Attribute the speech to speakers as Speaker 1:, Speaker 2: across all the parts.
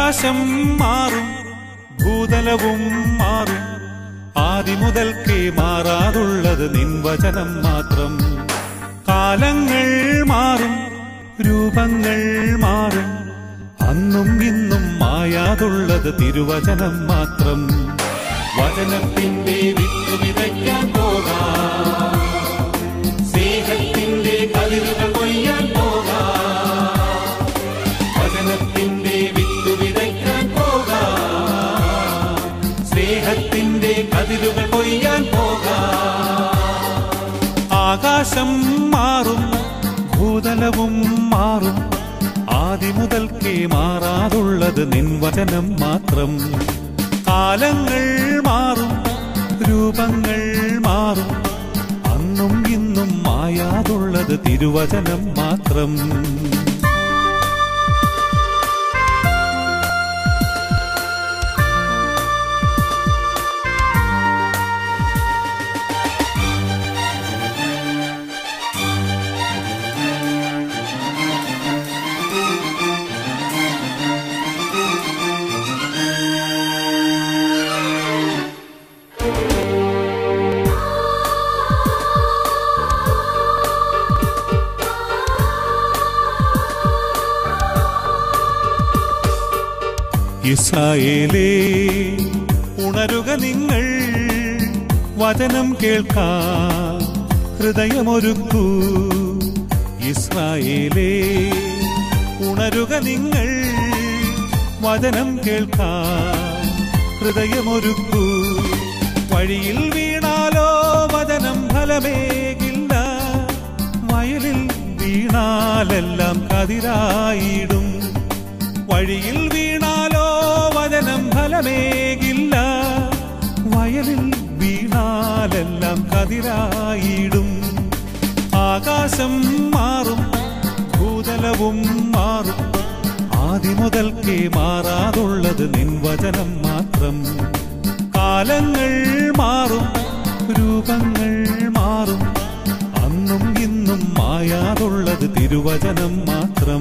Speaker 1: ആകാശം മാറും ഭൂതലവും മാറും ആദി മുതൽക്കേ മാറാതുള്ളത് നിൻവചനം മാത്രം കാലങ്ങൾ മാറും രൂപങ്ങൾ മാറും അന്നും ഇന്നും മായാതുള്ളത് തിരുവചനം മാത്രം വചനത്തിന്റെ വിത്ത് വിതയ്ക്കാൻ പോകാം സ്നേഹത്തിന്റെ കതിരുകൾ കൊയ്യാൻ പോകാം വചനത്തിന്റെ വിത്ത് വിതയ്ക്കാൻ പോകാം സ്നേഹത്തിന്റെ കതിരുകൾ കൊയ്യാൻ പോകാം ആകാശം മാറും ഭൂതലവും മാറും ആദി മുതൽക്കേ മാറാതുള്ളത് നിൻവചനം മാത്രം കാലങ്ങൾ മാറും രൂപങ്ങൾ മാറും അന്നും ഇന്നും മായാതുള്ളത് തിരുവചനം മാത്രം ഇസ്രായേലേ ഉണരുക നിങ്ങൾ വചനം കേൾക്കാൻ ഹൃദയമൊരുക്കൂ ഇസ്രായേലേ ഉണരുക നിങ്ങൾ വചനം കേൾക്കാൻ ഹൃദയമൊരുക്കൂ വഴിയിൽ വീണാലോ വചനം ഫലമേകില്ല വയലിൽ വീണാലെല്ലാം കതിരായിടും വഴിയിൽ വീണാലോ വചനം ഫലമേകില്ല വയലിൽ വീണാലെല്ലാം കതിരായിടും ആകാശം മാറും ഭൂതലവും മാറും ആദി മുതൽക്കേ മാറാതുള്ളത് നിൻവചനം മാത്രം കാലങ്ങൾ മാറും രൂപങ്ങൾ മാറും അന്നും ഇന്നും മായാതുള്ളത് തിരുവചനം മാത്രം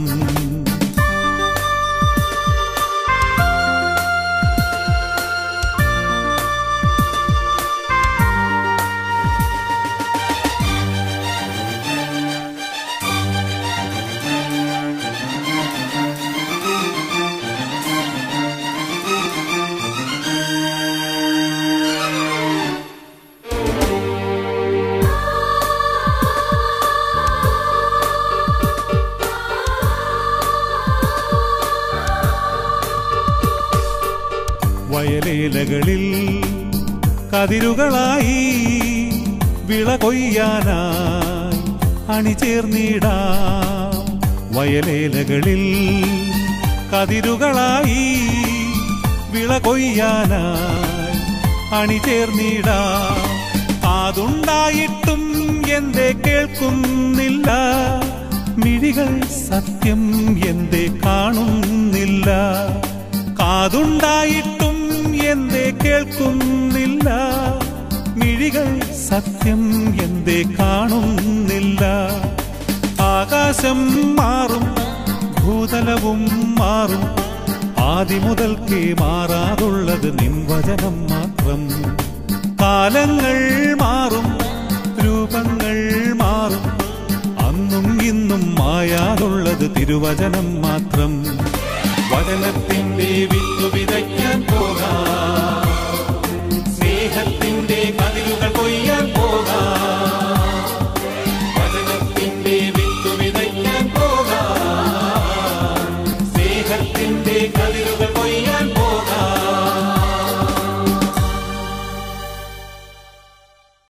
Speaker 1: വയലേലകളിൽ കതിരുകളായി വിള കൊയ്യാനായി അണിചേർന്നിടാം വയലേലകളിൽ കതിരുകളായി വിള കൊയ്യാനായി അണിചേർന്നിടാം കാതുണ്ടായിട്ടും എന്തേ കേൾക്കുന്നില്ല മിഴികൾ സത്യം എന്തേ കാണുന്നില്ല കാതുണ്ടായിട്ടും എന്തേ കേൾക്കുന്നില്ല മിഴികൾ സത്യം എന്തേ കാണുന്നില്ല ആകാശം മാറും ഭൂതലവും മാറും ആദി മുതൽക്കേ മാറാതുള്ളത് നിൻവചനം മാത്രം കാലങ്ങൾ മാറും രൂപങ്ങൾ മാറും അന്നും ഇന്നും മായാതുള്ളത് തിരുവചനം മാത്രം വചനത്തിന്റെ വിത്തു വിതയ്ക്കാൻ പോകാം